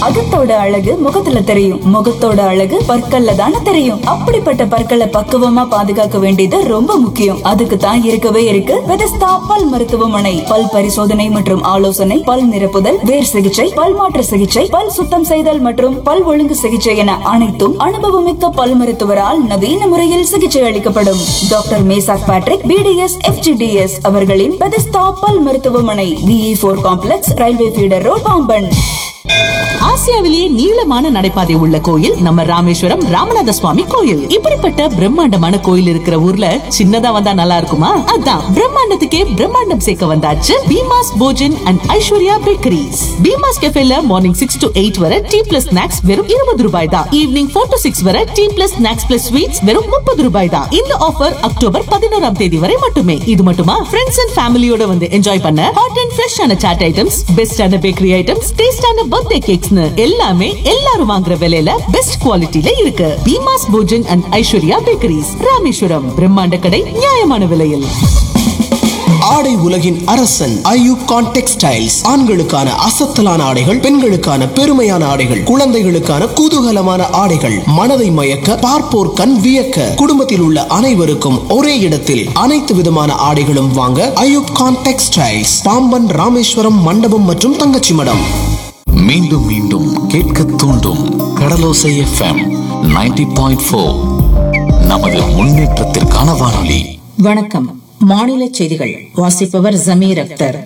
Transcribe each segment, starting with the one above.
அகத்தோட அழகு முகத்துல தெரியும் முகத்தோட அழகு பற்கள்ல தானே தெரியும் அப்படிப்பட்ட பற்களை பக்குவமா பாதுகாக்க வேண்டியது ரொம்ப முக்கியம் அதுக்கு தான் இருக்கவே இருக்கு பெதஸ்தா பல் மருத்துவமனை பல் பரிசோதனை மற்றும் ஆலோசனை பல் நிரப்புதல் வேர் சிகிச்சை பல் மாற்று சிகிச்சை பல் சுத்தம் செய்தல் மற்றும் பல் ஒழுங்கு சிகிச்சை என அனைத்தும் அனுபவமிக்க பல் மருத்துவரால் நவீன முறையில் சிகிச்சை அளிக்கப்படும் doctor Meshach Patrick BDS FGDS அவர்களின் பெதஸ்தா பல் மருத்துவமனை விஇ போர் complex railway feeder road Pamban ஆசியாவிலேயே நீளமான நடைபாதை உள்ள கோயில் நம்ம ராமேஸ்வரம் ராமநாத சுவாமி கோயில் இப்படிப்பட்ட பிரம்மாண்டமான கோயில் இருக்கிற ஊர்ல சின்னதா வந்தா நல்லா இருக்குமா அதான் பிரம்மாண்டத்துக்கே பிரம்மாண்டம் சேர்க்க வந்தாச்சு பீமாஸ் போஜன் அண்ட் ஐஸ்வர்யா பேக்கரிஸ் பீமாஸ் கெஃபேல மார்னிங் சிக்ஸ் டு எயிட் வரை டீ பிளஸ் ஸ்நாக்ஸ் வெறும் இருபது ரூபாய் தான் ஈவினிங் ஃபோர் டு சிக்ஸ் வரை tea plus snacks plus sweets வெறும் முப்பது ரூபாய் தான் இந்த ஆஃபர் அக்டோபர் பதினோராம் தேதி வரை மட்டுமே இது மட்டுமா ஃப்ரெண்ட்ஸ் அண்ட் ஃபேமிலியோட வந்து என்ஜாய் பண்ண ஹாட் அண்ட் ஃப்ரெஷ்ஷான சாட் ஐட்டம்ஸ் பெஸ்டான பேக்கரி ஐட்டம்ஸ் டேஸ்டான பர்த்டே கேக்ஸ்னு எல்லாமே எல்லாரும் வாங்குற விலையில பெஸ்ட் குவாலிட்டில இருக்கு பீமாஸ் போஜன் அண்ட் ஐஸ்வர்யா பேக்கரிஸ் ராமேஸ்வரம் பிரம்மாண்ட கடை நியாயமான விலையில் ஆடை உலகின் அரசன் ஐயூப் கான் டெக்ஸ்டைல்ஸ் ஆண்களுக்கான அசத்தலான ஆடைகள் பெண்களுக்கான பெருமையான ஆடைகள் குழந்தைகளுக்கான குதூகலமான ஆடைகள் மனதை மயக்க பார்ப்போர் கண் வியக்க குடும்பத்தில் உள்ள அனைவருக்கும் ஒரே இடத்தில் அனைத்து விதமான ஆடைகளும் வாங்க ஐயூப் கான் டெக்ஸ்டைல்ஸ் பாம்பன் ராமேஸ்வரம் மண்டபம் மற்றும் தங்கச்சி மடம் மீண்டும் மீண்டும் கேட்க தூண்டும் கடலோசை எஃப்எம் 90.4 பாயிண்ட் ஃபோர் நமது முன்னேற்றத்திற்கான வானொலி வணக்கம் மாநில செய்திகள் வாசிப்பவர் ஜமீர் அக்தர்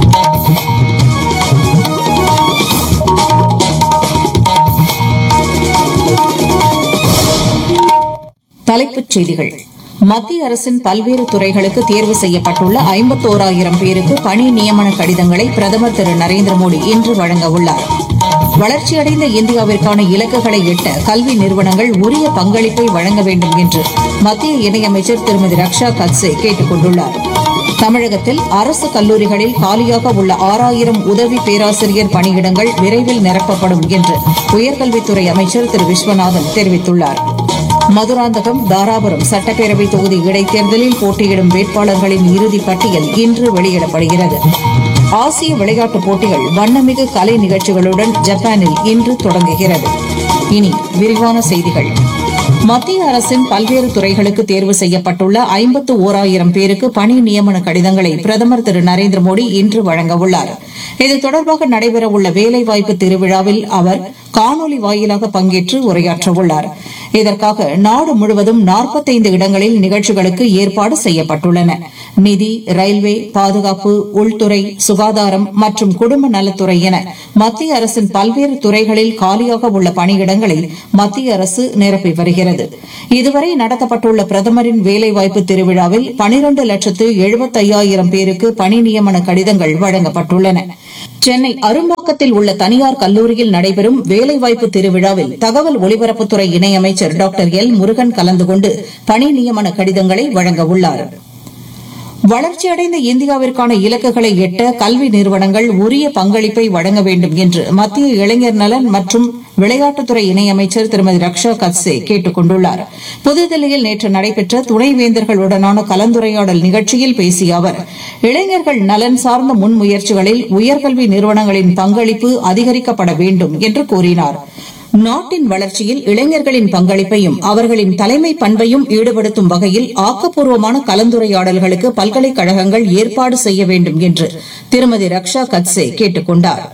தலைப்புச் செய்திகள் மத்திய அரசின் பல்வேறு துறைகளுக்கு தேர்வு செய்யப்பட்டுள்ள ஐம்பத்தோராயிரம் பேருக்கு பணி நியமன கடிதங்களை பிரதமர் திரு நரேந்திர மோடி இன்று வழங்க உள்ளார் வளர்ச்சியடைந்த இந்தியாவிற்கான இலக்குகளை எட்ட கல்வி நிறுவனங்கள் உரிய பங்களிப்பை வழங்க வேண்டும் என்று மத்திய இணையமைச்சர் திருமதி ரக்ஷா கத்சே கேட்டுக் கொண்டுள்ளார் தமிழகத்தில் அரசு கல்லூரிகளில் காலியாக உள்ள ஆறாயிரம் உதவி பேராசிரியர் பணியிடங்கள் விரைவில் நிரப்பப்படும் என்று உயர்கல்வித்துறை அமைச்சர் திரு விஸ்வநாதன் தெரிவித்துள்ளார் மதுராந்தகம் தாராபுரம் சட்டப்பேரவை தொகுதி இடைத்தேர்தலில் போட்டியிடும் வேட்பாளர்களின் இறுதிப் பட்டியல் இன்று வெளியிடப்படுகிறது ஆசிய விளையாட்டுப் போட்டிகள் வண்ணமிகு கலை நிகழ்ச்சிகளுடன் ஜப்பானில் இன்று தொடங்குகிறது இனி விரிவான செய்திகள் மத்திய அரசின் பல்வேறு துறைகளுக்கு தேர்வு செய்யப்பட்டுள்ள ஐம்பத்து ஓராயிரம் பேருக்கு பணி நியமன கடிதங்களை பிரதமர் திரு நரேந்திர மோடி இன்று வழங்க உள்ளார் இது தொடர்பாக நடைபெறவுள்ள வேலைவாய்ப்பு திருவிழாவில் அவர் காணொலி வாயிலாக பங்கேற்று உரையாற்றவுள்ளார் இதற்காக நாடு முழுவதும் நாற்பத்தைந்து இடங்களில் நிகழ்ச்சிகளுக்கு ஏற்பாடு செய்யப்பட்டுள்ளன நிதி ரயில்வே பாதுகாப்பு உள்துறை சுகாதாரம் மற்றும் குடும்ப நலத்துறை என மத்திய அரசின் பல்வேறு துறைகளில் காலியாக உள்ள பணியிடங்களை மத்திய அரசு நிரப்பி வருகிறது இதுவரை நடத்தப்பட்டுள்ள பிரதமரின் வேலைவாய்ப்பு திருவிழாவில் பனிரண்டு லட்சத்து எழுபத்தையாயிரம் பேருக்கு பணி நியமன கடிதங்கள் வழங்கப்பட்டுள்ளன சென்னை அரும்பாக்கத்தில் உள்ள தனியார் கல்லூரியில் நடைபெறும் வேலைவாய்ப்பு திருவிழாவில் தகவல் ஒலிபரப்புத்துறை இணையமைச்சர் டாக்டர் எல் முருகன் கலந்து கொண்டு பணி நியமன கடிதங்களை வழங்க உள்ளார் வளர்ச்சியடைந்த இந்தியாவிற்கான இலக்குகளை எட்ட கல்வி நிறுவனங்கள் உரிய பங்களிப்பை வழங்க வேண்டும் என்று மத்திய இளைஞர் நலன் மற்றும் விளையாட்டுத்துறை இணையமைச்சர் திருமதி ரக்ஷா கத்சே கேட்டுக் கொண்டுள்ளார் புதுதில்லியில் நேற்று நடைபெற்ற துணைவேந்தர்களுடனான கலந்துரையாடல் நிகழ்ச்சியில் பேசிய அவர் இளைஞர்கள் நலன் சார்ந்த முன்முயற்சிகளில் உயர்கல்வி நிறுவனங்களின் பங்களிப்பு அதிகரிக்கப்பட வேண்டும் என்று கூறினார் நாட்டின் வளர்ச்சியில் இளைஞர்களின் பங்களிப்பையும் அவர்களின் தலைமை பண்பையும் ஈடுபடுத்தும் வகையில் ஆக்கப்பூர்வமான கலந்துரையாடல்களுக்கு பல்கலைக்கழகங்கள் ஏற்பாடு செய்ய வேண்டும் என்று திருமதி ரக்ஷா கத்சே கேட்டுக் கொண்டாா்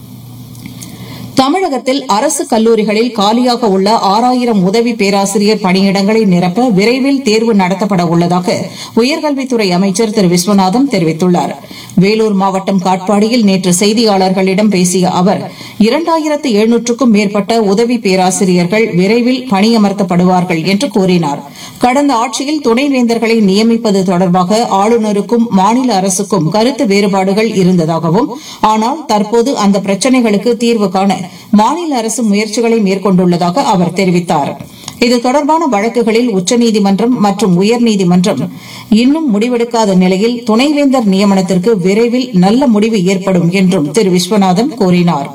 தமிழகத்தில் அரசு கல்லூரிகளில் காலியாக உள்ள ஆறாயிரம் உதவி பேராசிரியர் பணியிடங்களை நிரப்ப விரைவில் தேர்வு நடத்தப்பட உள்ளதாக உயர்கல்வித்துறை அமைச்சர் திரு விஸ்வநாதன் தெரிவித்துள்ளார் வேலூர் மாவட்டம் காட்பாடியில் நேற்று செய்தியாளர்களிடம் பேசிய அவர் இரண்டாயிரத்து எழுநூற்றுக்கும் மேற்பட்ட உதவி பேராசிரியர்கள் விரைவில் பணியமர்த்தப்படுவார்கள் என்று கூறினார் கடந்த ஆட்சியில் துணைவேந்தர்களை நியமிப்பது தொடர்பாக ஆளுநருக்கும் மாநில அரசுக்கும் கருத்து வேறுபாடுகள் இருந்ததாகவும் ஆனால் தற்போது அந்த பிரச்சினைகளுக்கு தீர்வு காண மாநில அரசு முயற்சிகளை மேற்கொண்டுள்ளதாக அவர் தெரிவித்தார் இது தொடர்பான வழக்குகளில் உச்சநீதிமன்றம் மற்றும் உயர்நீதிமன்றம் இன்னும் முடிவெடுக்காத நிலையில் துணைவேந்தர் நியமனத்திற்கு விரைவில் நல்ல முடிவு ஏற்படும் என்றும் திரு விஸ்வநாதன் கூறினார்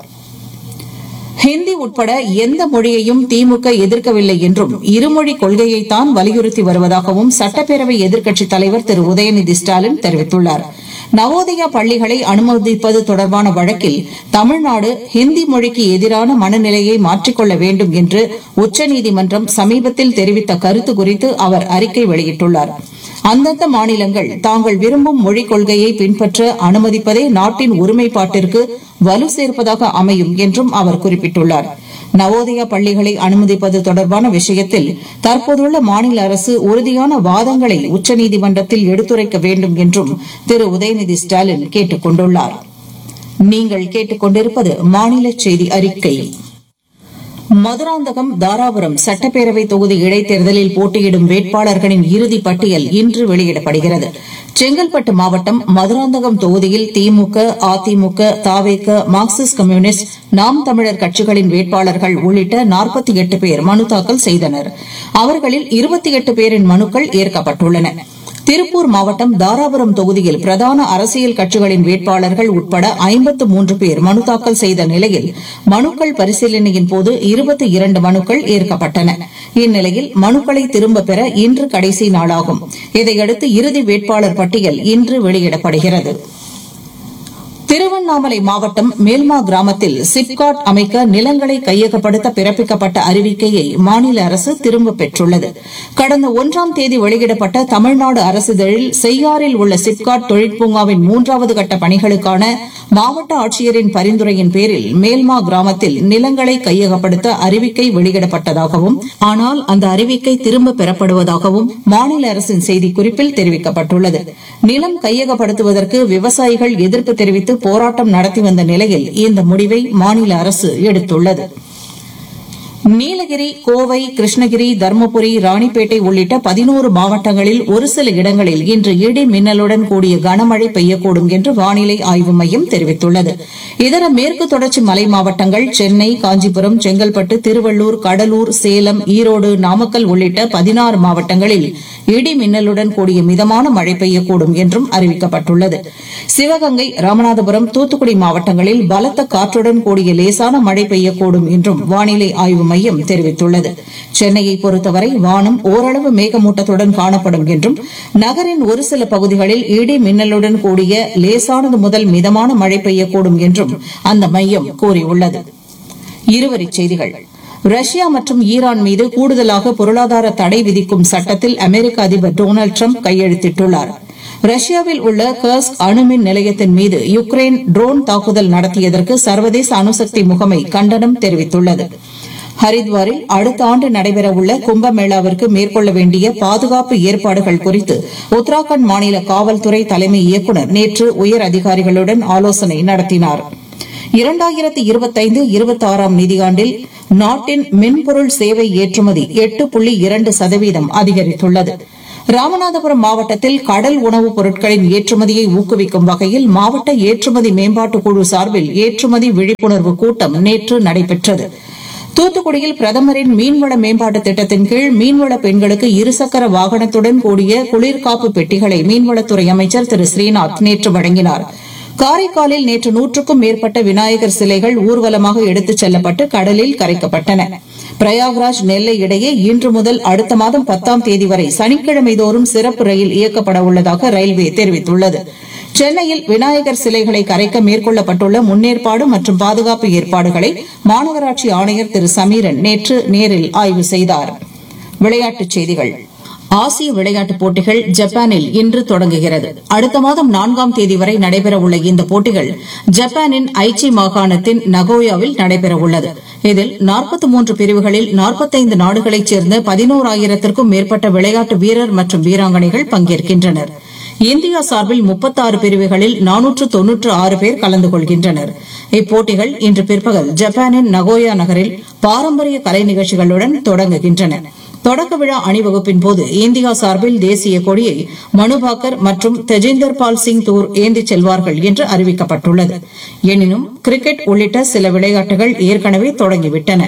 ஹிந்தி உட்பட எந்த மொழியையும் திமுக எதிர்க்கவில்லை என்றும் இருமொழி கொள்கையைத்தான் வலியுறுத்தி வருவதாகவும் சட்டப்பேரவை எதிர்க்கட்சித் தலைவர் திரு உதயநிதி ஸ்டாலின் தெரிவித்துள்ளார் நவோதயா பள்ளிகளை அனுமதிப்பது தொடர்பான வழக்கில் தமிழ்நாடு ஹிந்தி மொழிக்கு எதிரான மனநிலையை மாற்றிக்கொள்ள வேண்டும் என்று உச்சநீதிமன்றம் சமீபத்தில் தெரிவித்த கருத்து குறித்து அவர் அறிக்கை வெளியிட்டுள்ளார் அந்தந்த மாநிலங்கள் தாங்கள் விரும்பும் மொழிக் கொள்கையை பின்பற்ற அனுமதிப்பதே நாட்டின் ஒருமைப்பாட்டிற்கு வலு சேர்ப்பதாக அமையும் என்றும் அவர் குறிப்பிட்டுள்ளார் நவோதயா பள்ளிகளை அனுமதிப்பது தொடர்பான விஷயத்தில் தற்போதுள்ள மாநில அரசு உறுதியான வாதங்களை உச்சநீதிமன்றத்தில் எடுத்துரைக்க வேண்டும் என்றும் திரு உதயநிதி ஸ்டாலின் கேட்டுக் கொண்டுள்ளார் நீங்கள் கேட்டுக்கொண்டிருப்பது மாநில செய்தி அறிக்கை மதுராந்தகம் தாராபுரம் சட்டப்பேரவை தொகுதி இடைத்தேர்தலில் போட்டியிடும் வேட்பாளர்களின் இறுதிப் பட்டியல் இன்று வெளியிடப்படுகிறது செங்கல்பட்டு மாவட்டம் மதுராந்தகம் தொகுதியில் திமுக அதிமுக தாவேக மார்க்சிஸ்ட் கம்யூனிஸ்ட் நாம் தமிழர் கட்சிகளின் வேட்பாளர்கள் உள்ளிட்ட நாற்பத்தி எட்டு பேர் மனு தாக்கல் செய்தனர் அவர்களில் இருபத்தி எட்டு பேரின் மனுக்கள் ஏற்கப்பட்டுள்ளன திருப்பூர் மாவட்டம் தாராபுரம் தொகுதியில் பிரதான அரசியல் கட்சிகளின் வேட்பாளர்கள் உட்பட ஐம்பத்து மூன்று பேர் மனு தாக்கல் செய்த நிலையில் மனுக்கள் பரிசீலனையின் போது இருபத்தி இரண்டு மனுக்கள் ஏற்கப்பட்டன இந்நிலையில் மனுக்களை திரும்பப் பெற இன்று கடைசி நாளாகும் இதையடுத்து இறுதி வேட்பாளர் பட்டியல் இன்று வெளியிடப்படுகிறது திருவண்ணாமலை மாவட்டம் மேல்மா கிராமத்தில் சிப்காட் அமைக்க நிலங்களை கையகப்படுத்த பிறப்பிக்கப்பட்ட அறிவிக்கையை மாநில அரசு திரும்பப் பெற்றுள்ளது கடந்த ஒன்றாம் தேதி வெளியிடப்பட்ட தமிழ்நாடு அரசிதழில் செய்யாறில் உள்ள சிப்காட் தொழிற்பூங்காவின் மூன்றாவது கட்ட பணிகளுக்கான மாவட்ட ஆட்சியரின் பரிந்துரையின் பேரில் மேல்மா கிராமத்தில் நிலங்களை கையகப்படுத்த அறிவிக்கை வெளியிடப்பட்டதாகவும் ஆனால் அந்த அறிவிக்கை திரும்ப பெறப்படுவதாகவும் மாநில அரசின் செய்திக்குறிப்பில் தெரிவிக்கப்பட்டுள்ளது நிலம் கையகப்படுத்துவதற்கு விவசாயிகள் எதிர்ப்பு தெரிவித்து போராட்டம் நடத்தி வந்த நிலையில் இந்த முடிவை மாநில அரசு எடுத்துள்ளது நீலகிரி கோவை கிருஷ்ணகிரி தருமபுரி ராணிப்பேட்டை உள்ளிட்ட பதினோரு மாவட்டங்களில் ஒரு சில இடங்களில் இன்று இடி மின்னலுடன் கூடிய கனமழை பெய்யக்கூடும் என்று வானிலை ஆய்வு மையம் தெரிவித்துள்ளது இதர மேற்கு தொடர்ச்சி மலை மாவட்டங்கள் சென்னை காஞ்சிபுரம் செங்கல்பட்டு திருவள்ளூர் கடலூர் சேலம் ஈரோடு நாமக்கல் உள்ளிட்ட பதினாறு மாவட்டங்களில் இடி மின்னலுடன் கூடிய மிதமான மழை பெய்யக்கூடும் என்றும் அறிவிக்கப்பட்டுள்ளது சிவகங்கை ராமநாதபுரம் தூத்துக்குடி மாவட்டங்களில் பலத்த காற்றுடன் கூடிய லேசான மழை பெய்யக்கூடும் என்றும் வானிலை ஆய்வு மையம் தெரிவித்துள்ளது சென்னையை பொறுத்தவரை வானம் ஓரளவு மேகமூட்டத்துடன் காணப்படும் என்றும் நகரின் ஒரு சில பகுதிகளில் இடி மின்னலுடன் கூடிய லேசானது முதல் மிதமான மழை பெய்யக்கூடும் என்றும் அந்த மையம் கூறியுள்ளது இருவரிச் செய்திகள் ரஷ்யா மற்றும் ஈரான் மீது கூடுதலாக பொருளாதார தடை விதிக்கும் சட்டத்தில் அமெரிக்க அதிபர் டொனால்டு ட்ரம்ப் கையெழுத்திட்டுள்ளார் ரஷ்யாவில் உள்ள கர்ஸ்க் அணுமின் நிலையத்தின் மீது யுக்ரைன் ட்ரோன் தாக்குதல் நடத்தியதற்கு சர்வதேச அணுசக்தி முகமை கண்டனம் தெரிவித்துள்ளது ஹரித்வாரில் அடுத்த ஆண்டு நடைபெறவுள்ள கும்பமேளாவிற்கு மேற்கொள்ள வேண்டிய பாதுகாப்பு ஏற்பாடுகள் குறித்து உத்தராகண்ட் மாநில காவல்துறை தலைமை இயக்குநர் நேற்று உயர் அதிகாரிகளுடன் ஆலோசனை நடத்தினார் இரண்டாயிரத்தி இருபத்தைந்து இருபத்தாறாம் நிதியாண்டில் நாட்டின் மென்பொருள் சேவை ஏற்றுமதி எட்டு புள்ளி இரண்டு சதவீதம் அதிகரித்துள்ளது ராமநாதபுரம் மாவட்டத்தில் கடல் உணவுப் பொருட்களின் ஏற்றுமதியை ஊக்குவிக்கும் வகையில் மாவட்ட ஏற்றுமதி மேம்பாட்டுக் குழு சார்பில் ஏற்றுமதி விழிப்புணர்வு கூட்டம் நேற்று நடைபெற்றது தூத்துக்குடியில் பிரதமரின் மீன்வள மேம்பாட்டு திட்டத்தின் கீழ் மீன்வள பெண்களுக்கு இருசக்கர வாகனத்துடன் கூடிய குளிர்காப்பு பெட்டிகளை மீன்வளத்துறை அமைச்சர் திரு ஸ்ரீநாத் நேற்று வழங்கினார் காரைக்காலில் நேற்று நூற்றுக்கும் மேற்பட்ட விநாயகர் சிலைகள் ஊர்வலமாக எடுத்துச் செல்லப்பட்டு கடலில் கரைக்கப்பட்டன பிரயாக்ராஜ் நெல்லை இடையே இன்று முதல் அடுத்த மாதம் பத்தாம் தேதி வரை சனிக்கிழமை தோறும் சிறப்பு ரயில் இயக்கப்பட உள்ளதாக ரயில்வே தெரிவித்துள்ளது சென்னையில் விநாயகர் சிலைகளை கரைக்க மேற்கொள்ளப்பட்டுள்ள முன்னேற்பாடு மற்றும் பாதுகாப்பு ஏற்பாடுகளை மாநகராட்சி ஆணையர் திரு சமீரன் நேற்று நேரில் ஆய்வு செய்தார் விளையாட்டுச் செய்திகள் ஆசிய விளையாட்டுப் போட்டிகள் ஜப்பானில் இன்று தொடங்குகிறது அடுத்த மாதம் நான்காம் தேதி வரை நடைபெறவுள்ள இந்த போட்டிகள் ஜப்பானின் ஐச்சி மாகாணத்தின் நகோயாவில் நடைபெறவுள்ளது இதில் 43 பிரிவுகளில் 45 நாடுகளைச் சேர்ந்த பதினோராயிரத்திற்கும் மேற்பட்ட விளையாட்டு வீரர் மற்றும் வீராங்கனைகள் பங்கேற்கின்றனர் இந்தியா சார்பில் 36 பிரிவுகளில் நானூற்று தொன்னூற்று ஆறு பேர் கலந்து கொள்கின்றனர் இப்போட்டிகள் இன்று பிற்பகல் ஜப்பானின் நகோயா நகரில் பாரம்பரிய கலை நிகழ்ச்சிகளுடன் தொடங்குகின்றன தொடக்க விழா அணிவகுப்பின் போது இந்தியா சார்பில் தேசிய கொடியை மனுபாக்கர் மற்றும் தெஜிந்தர் பால் சிங் தூர் ஏந்திச் செல்வார்கள் என்று அறிவிக்கப்பட்டுள்ளது எனினும் கிரிக்கெட் உள்ளிட்ட சில விளையாட்டுகள் ஏற்கனவே தொடங்கிவிட்டன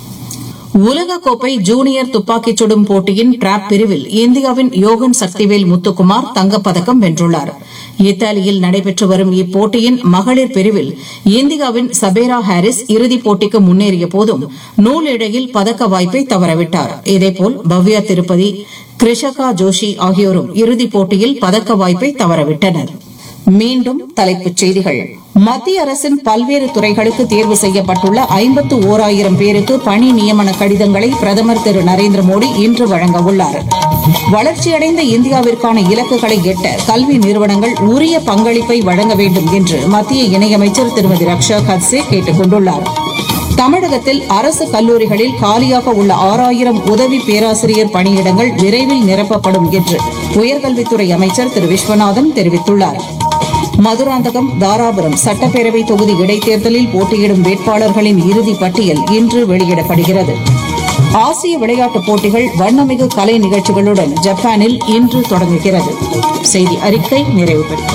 உலகக்கோப்பை ஜூனியர் துப்பாக்கிச் சுடும் போட்டியின் டிராப் பிரிவில் இந்தியாவின் யோகன் சக்திவேல் முத்துக்குமார் தங்கப்பதக்கம் வென்றுள்ளார் இத்தாலியில் நடைபெற்று வரும் இப்போட்டியின் மகளிர் பிரிவில் இந்தியாவின் சபேரா ஹாரிஸ் இறுதிப் போட்டிக்கு முன்னேறிய போதும் நூல் இழையில் பதக்க வாய்ப்பை தவறவிட்டார் இதேபோல் பவ்யா திருப்பதி கிருஷகா ஜோஷி ஆகியோரும் இறுதிப் போட்டியில் பதக்க வாய்ப்பை தவறவிட்டனர் மீண்டும் தலைப்புச் செய்திகள் மத்திய அரசின் பல்வேறு துறைகளுக்கு தேர்வு செய்யப்பட்டுள்ள ஐம்பத்து ஓராயிரம் பேருக்கு பணி நியமன கடிதங்களை பிரதமர் திரு நரேந்திர மோடி இன்று வழங்க உள்ளார் வளர்ச்சியடைந்த இந்தியாவிற்கான இலக்குகளை எட்ட கல்வி நிறுவனங்கள் உரிய பங்களிப்பை வழங்க வேண்டும் என்று மத்திய இணையமைச்சர் திருமதி ரக்ஷா கத்சே கேட்டுக் கொண்டுள்ளார் தமிழகத்தில் அரசு கல்லூரிகளில் காலியாக உள்ள ஆறாயிரம் உதவி பேராசிரியர் பணியிடங்கள் விரைவில் நிரப்பப்படும் என்று உயர்கல்வித்துறை அமைச்சர் திரு விஸ்வநாதன் தெரிவித்துள்ளார் மதுராந்தகம் தாராபுரம் சட்டப்பேரவை தொகுதி இடைத்தேர்தலில் போட்டியிடும் வேட்பாளர்களின் இறுதி பட்டியல் இன்று வெளியிடப்படுகிறது ஆசிய விளையாட்டுப் போட்டிகள் வண்ணமிகு கலை நிகழ்ச்சிகளுடன் ஜப்பானில் இன்று தொடங்குகிறது செய்தி அறிக்கை நிறைவு பெற்றது